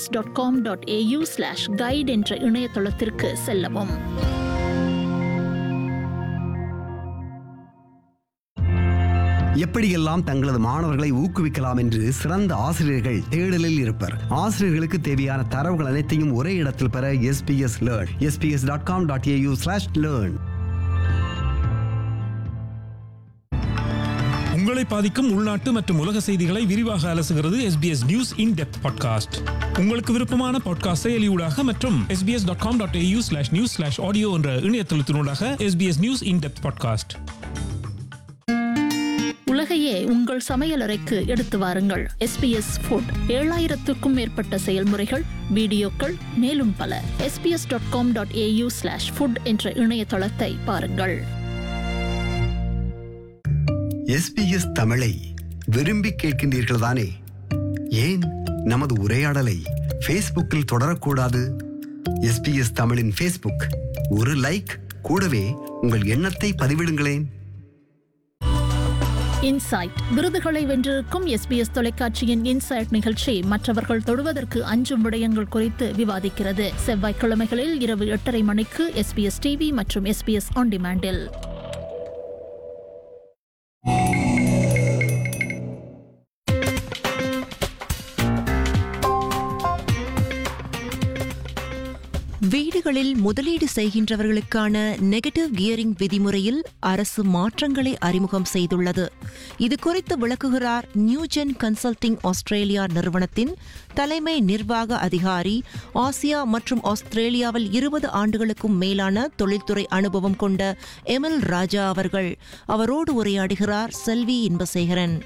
SBS dot com dot AU slash guide என்ற இணையதளத்திற்கு செல்லவும் எப்படியெல்லாம் தங்களது மாணவர்களை ஊக்குவிக்கலாம் என்று சிறந்த ஆசிரியர்கள் தேடலில் இருப்பர் ஆசிரியர்களுக்கு தேவையான தரவுகள் அனைத்தையும் ஒரே இடத்தில் பெற SBS learn SBS dot com dot AU slash learn உங்களை பாதிக்கும் உள்நாட்டு மற்றும் உலக செய்திகளை விரிவாக அலசுகிறது SBS news in depth podcast உங்களுக்கு விருப்பமான பாட்காஸ்ட் செயலியூடாக மற்றும் SBS dot com dot AU slash news slash audio என்ற இணையதளத்தினூடாக SBS news in depth podcast உலகையே உங்கள் சமையலறைக்கு எடுத்து வாருங்கள் எஸ்பிஎஸ் ஃபுட் ஏழாயிரத்துக்கும் மேற்பட்ட செயல்முறைகள் வீடியோக்கள் மேலும் பல SBS dot com dot AU slash food என்ற இணையதளத்தை பாருங்கள் எஸ்பிஎஸ் தமிழை விரும்பி கேட்கின்றீர்கள் தானே ஏன் நமது உரையாடலை ஃபேஸ்புக்கில் தொடரக்கூடாது எஸ்பிஎஸ் தமிழின் ஃபேஸ்புக் ஒரு லைக் கூடவே உங்கள் எண்ணத்தை பதிவிடுங்களேன் இன்சைட் விருதுகளை வென்றிருக்கும் எஸ்பிஎஸ் தொலைக்காட்சியின் இன்சைட் நிகழ்ச்சி மற்றவர்கள் தொடுவதற்கு அஞ்சும் விடயங்கள் குறித்து விவாதிக்கிறது செவ்வாய்க்கிழமைகளில் இரவு எட்டரை மணிக்கு எஸ்பிஎஸ் டிவி மற்றும் எஸ்பிஎஸ் ஆன் டிமாண்டில் வீடுகளில் முதலீடு செய்கின்றவர்களுக்கான நெகட்டிவ் கியரிங் விதிமுறையில் அரசு மாற்றங்களை அறிமுகம் செய்துள்ளது இது குறித்து விளக்குகிறார் நியூஜென் கன்சல்டிங் ஆஸ்திரேலியா நிறுவனத்தின் தலைமை நிர்வாக அதிகாரி ஆசியா மற்றும் ஆஸ்திரேலியாவில் இருபது ஆண்டுகளுக்கும் மேலான தொழில்துறை அனுபவம் கொண்ட எமில் ராஜா அவர்கள் அவரோடு உரையாடுகிறார் செல்வி இன்பசேகரன்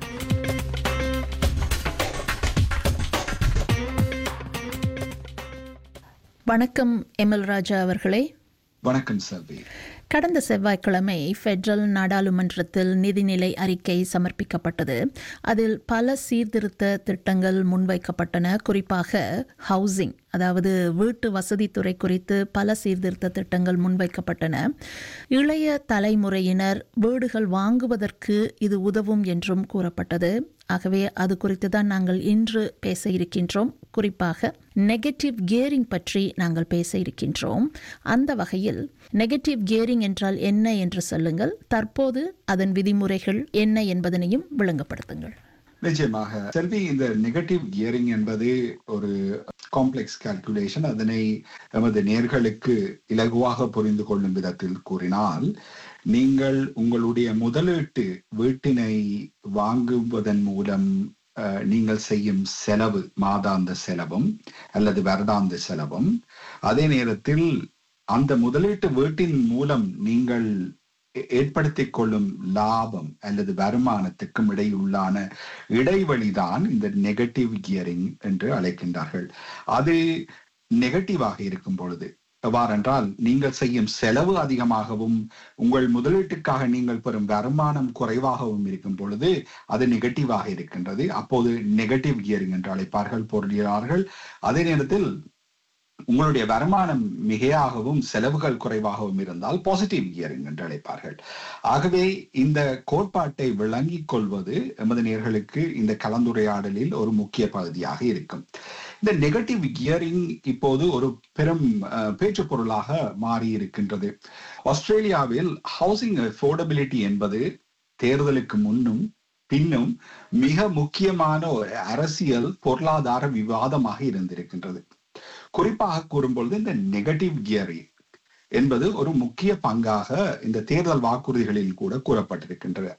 வணக்கம் எம்எல் ராஜா அவர்களே வணக்கம் செல்வி கடந்த செவ்வாய்க்கிழமை ஃபெடரல் நாடாளுமன்றத்தில் நிதிநிலை அறிக்கை சமர்ப்பிக்கப்பட்டது அதில் பல சீர்திருத்த திட்டங்கள் முன்வைக்கப்பட்டன குறிப்பாக ஹவுசிங் அதாவது வீட்டு வசதித்துறை குறித்து பல சீர்திருத்த திட்டங்கள் முன்வைக்கப்பட்டன இளைய தலைமுறையினர் வீடுகள் வாங்குவதற்கு இது உதவும் என்றும் கூறப்பட்டது ஆகவே அது குறித்து தான் நாங்கள் இன்று பேச இருக்கின்றோம் குறிப்பாக நெகட்டிவ் கியரிங் பற்றி நாங்கள் பேச இருக்கின்றோம் அந்த வகையில் நெகட்டிவ் கியரிங் என்றால் என்ன என்று சொல்லுங்கள் தற்போது அதன் விதிமுறைகள் என்ன என்பதனையும் விளங்கப்படுத்துங்கள் நிச்சயமாக செல்வி இந்த நெகட்டிவ் கியரிங் என்பது ஒரு காம்ப்ளெக்ஸ் கால்குலேஷன் அதனை எமது நேர்களுக்கு இலகுவாக புரிந்து கொள்ளும் விதத்தில் கூறினால் நீங்கள் உங்களுடைய முதலீட்டு வீட்டினை வாங்குவதன் மூலம் அஹ், நீங்கள் செய்யும் செலவு மாதாந்த செலவும் அல்லது வருடாந்த செலவும் அதே நேரத்தில் அந்த முதலீட்டு வீட்டின் மூலம் நீங்கள் ஏ- ஏற்படுத்திக் கொள்ளும் லாபம் அல்லது வருமானத்துக்கும் இடையுள்ளான இடைவெளிதான் இந்த நெகட்டிவ் கியரிங் என்று அழைக்கின்றார்கள் அது நெகட்டிவாக இருக்கும் பொழுது எவ்வாறென்றால் நீங்கள் செய்யும் செலவு அதிகமாகவும் உங்கள் முதலீட்டுக்காக நீங்கள் பெறும் வருமானம் குறைவாகவும் இருக்கும் பொழுது அது நெகட்டிவாக இருக்கின்றது அப்போது நெகட்டிவ் கியரிங் என்று அழைப்பார்கள் பொருளியாளர்கள் அதே நேரத்தில் உங்களுடைய வருமானம் மிகையாகவும் செலவுகள் குறைவாகவும் இருந்தால் பாசிட்டிவ் கியரிங் என்று அழைப்பார்கள் ஆகவே இந்த கோட்பாட்டை விளங்கிக் கொள்வது எமது நேர்களுக்கு இந்த கலந்துரையாடலில் ஒரு முக்கிய பகுதியாக இருக்கும் இந்த நெகட்டிவ் கியரிங் இப்போது ஒரு பெரும் அஹ், பேச்சு பொருளாக மாறி இருக்கின்றது ஆஸ்திரேலியாவில் ஹவுசிங் அஃபோர்டபிலிட்டி என்பது தேர்தலுக்கு முன்னும் பின்னும் மிக முக்கியமான ஒரு அரசியல் பொருளாதார விவாதமாக இருந்திருக்கின்றது குறிப்பாக கூறும்பொழுது இந்த நெகட்டிவ் கியரிங் என்பது ஒரு முக்கிய பங்காக இந்த தேர்தல் வாக்குறுதிகளில் கூட கூறப்பட்டிருக்கின்றது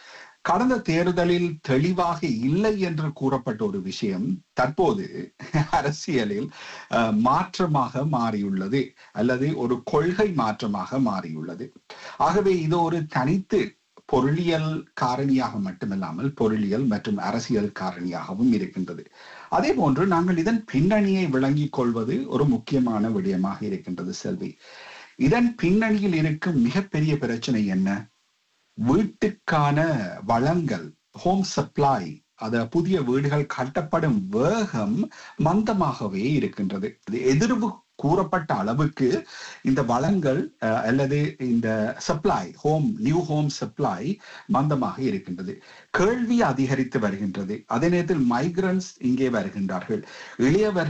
கடந்த தேர்தலில் தெளிவாக இல்லை என்று கூறப்பட்ட ஒரு விஷயம் தற்போது அரசியலில் அஹ், மாற்றமாக மாறியுள்ளது அல்லது ஒரு கொள்கை மாற்றமாக மாறியுள்ளது ஆகவே இது ஒரு தனித்து பொருளியல் காரணியாக மட்டுமல்லாமல் பொருளியல் மற்றும் அரசியல் காரணியாகவும் இருக்கின்றது அதே போன்று நாங்கள் இதன் பின்னணியை விளங்கிக் கொள்வது ஒரு முக்கியமான விடயமாக இருக்கின்றது செல்வி இதன் பின்னணியில் இருக்கும் மிகப்பெரிய பிரச்சனை என்ன வீட்டுக்கான வளங்கள் ஹோம் சப்ளை அத புதிய வீடுகள் கட்டப்படும் வேகம் மந்தமாகவே இருக்கின்றது இது எதிர்வு கூறப்பட்ட அளவுக்கு இந்த வளங்கள் அஹ், அல்லது இந்த supply home new home supply மந்தமாக இருக்கின்றது கேள்வி அதிகரித்து வருகின்றது அதே நேரத்தில் மைக்ரன்ஸ் இங்கே வருகின்றார்கள் இளையவர்